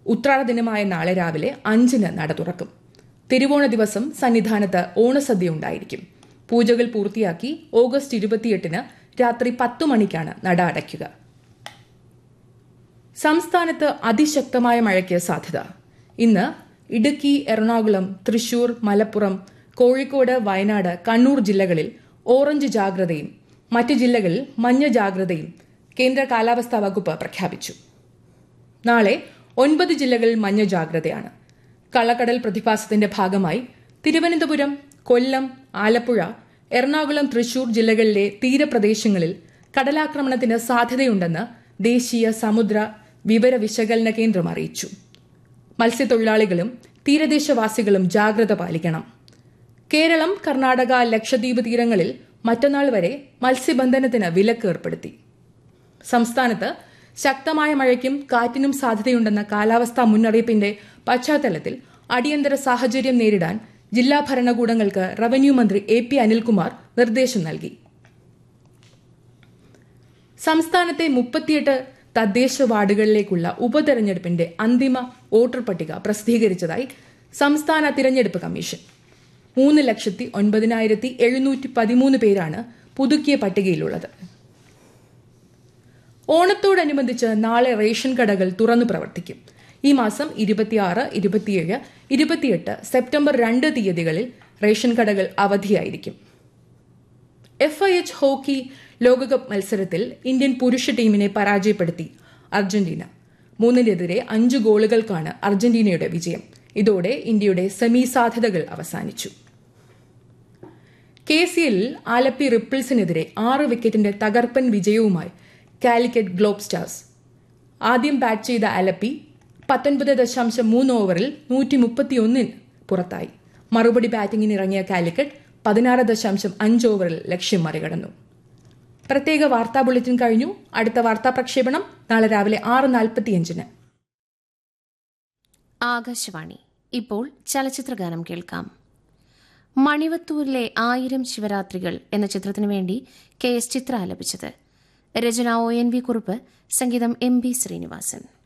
ഉത്രാട ദിനമായ നാളെ രാവിലെ അഞ്ചിന് നട തുറക്കും തിരുവോണ ദിവസം സന്നിധാനത്ത് ഓണസദ്യ ഉണ്ടായിരിക്കും പൂജകൾ പൂർത്തിയാക്കി ഓഗസ്റ്റ് ഇരുപത്തിയെട്ടിന് രാത്രി പത്തു മണിക്കാണ് നട അടയ്ക്കുക സംസ്ഥാനത്ത് അതിശക്തമായ മഴയ്ക്ക് സാധ്യത ഇന്ന് ഇടുക്കി എറണാകുളം തൃശൂർ മലപ്പുറം കോഴിക്കോട് വയനാട് കണ്ണൂർ ജില്ലകളിൽ ഓറഞ്ച് ജാഗ്രതയും മറ്റ് ജില്ലകളിൽ മഞ്ഞ ജാഗ്രതയും കേന്ദ്ര കാലാവസ്ഥാ വകുപ്പ് പ്രഖ്യാപിച്ചു നാളെ ഒൻപത് ജില്ലകളിൽ മഞ്ഞ ജാഗ്രതയാണ് കള്ളക്കടൽ പ്രതിഭാസത്തിന്റെ ഭാഗമായി തിരുവനന്തപുരം കൊല്ലം ആലപ്പുഴ എറണാകുളം തൃശൂർ ജില്ലകളിലെ തീരപ്രദേശങ്ങളിൽ കടലാക്രമണത്തിന് സാധ്യതയുണ്ടെന്ന് ദേശീയ സമുദ്ര വിവര വിശകലന കേന്ദ്രം അറിയിച്ചു മത്സ്യത്തൊഴിലാളികളും തീരദേശവാസികളും ജാഗ്രത പാലിക്കണം കേരളം കർണാടക ലക്ഷദ്വീപ് തീരങ്ങളിൽ മറ്റന്നാൾ വരെ മത്സ്യബന്ധനത്തിന് വിലക്ക് ഏർപ്പെടുത്തി സംസ്ഥാനത്ത് ശക്തമായ മഴയ്ക്കും കാറ്റിനും സാധ്യതയുണ്ടെന്ന കാലാവസ്ഥാ മുന്നറിയിപ്പിന്റെ പശ്ചാത്തലത്തിൽ അടിയന്തര സാഹചര്യം നേരിടാൻ ജില്ലാ ഭരണകൂടങ്ങൾക്ക് റവന്യൂ മന്ത്രി എ പി അനിൽകുമാർ നിർദ്ദേശം നൽകി സംസ്ഥാനത്തെ മുപ്പത്തിയെട്ട് തദ്ദേശ വാർഡുകളിലേക്കുള്ള ഉപതെരഞ്ഞെടുപ്പിന്റെ അന്തിമ വോട്ടർ പട്ടിക പ്രസിദ്ധീകരിച്ചതായി സംസ്ഥാന തിരഞ്ഞെടുപ്പ് കമ്മീഷൻ മൂന്ന് ലക്ഷത്തി ഒൻപതിനായിരത്തി എഴുന്നൂറ്റി പതിമൂന്ന് പേരാണ് പുതുക്കിയ പട്ടികയിലുള്ളത് ഓണത്തോടനുബന്ധിച്ച് നാളെ റേഷൻ കടകൾ തുറന്നു പ്രവർത്തിക്കും ഈ മാസം ഇരുപത്തിയാറ് ഇരുപത്തിയേഴ് ഇരുപത്തിയെട്ട് സെപ്റ്റംബർ രണ്ട് തീയതികളിൽ റേഷൻ കടകൾ അവധിയായിരിക്കും എഫ് ഐ എച്ച് ഹോക്കി ലോകകപ്പ് മത്സരത്തിൽ ഇന്ത്യൻ പുരുഷ ടീമിനെ പരാജയപ്പെടുത്തി അർജന്റീന മൂന്നിനെതിരെ അഞ്ച് ഗോളുകൾക്കാണ് അർജന്റീനയുടെ വിജയം ഇതോടെ ഇന്ത്യയുടെ സെമി സാധ്യതകൾ അവസാനിച്ചു കെ സി എല്ലിൽ ആലപ്പി റിപ്പിൾസിനെതിരെ ആറ് വിക്കറ്റിന്റെ തകർപ്പൻ വിജയവുമായി കാലിക്കറ്റ് ഗ്ലോബ് സ്റ്റാർസ് ആദ്യം ബാറ്റ് ചെയ്ത ആലപ്പി പത്തൊൻപത് ദശാംശം മൂന്ന് ഓവറിൽ നൂറ്റി മുപ്പത്തിയൊന്നിന് പുറത്തായി മറുപടി ബാറ്റിംഗിന് ഇറങ്ങിയ കാലിക്കറ്റ് പതിനാറ് ദശാംശം അഞ്ച് ഓവറിൽ ലക്ഷ്യം മറികടന്നു പ്രത്യേക വാർത്താ ബുള്ളറ്റിൻ കഴിഞ്ഞു അടുത്ത വാർത്താ പ്രക്ഷേപണം നാളെ രാവിലെ ആറ് നാൽപ്പത്തിയഞ്ചിന് ആകാശവാണി ഇപ്പോൾ ചലച്ചിത്രഗാനം കേൾക്കാം മണിവത്തൂരിലെ ആയിരം ശിവരാത്രികൾ എന്ന ചിത്രത്തിനു വേണ്ടി കെ എസ് ചിത്ര ആലപിച്ചത് രചന ഒ എൻ വി കുറുപ്പ് സംഗീതം എം ബി ശ്രീനിവാസൻ